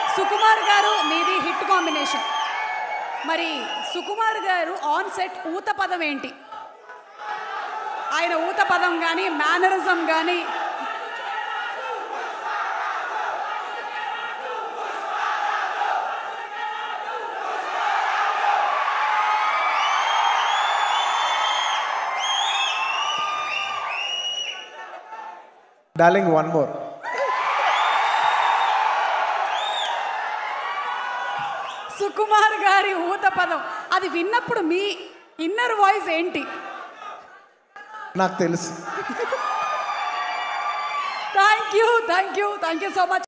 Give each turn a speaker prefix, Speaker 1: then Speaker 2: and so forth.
Speaker 1: సుకుమార్ గారు మీది hit combination మరి సుకుమార్ గారు ఆన్ సెట్ ఊత పదం ఏంటి ఆయన ఊత పదం కానీ మేనరిజం కానీ
Speaker 2: డార్లింగ్ వన్ మోర్
Speaker 1: సుకుమార్ గారి ఊత పదం అది విన్నప్పుడు మీ ఇన్నర్ వాయిస్ ఏంటి
Speaker 2: నాకు తెలుసు
Speaker 1: thank you thank you thank you so much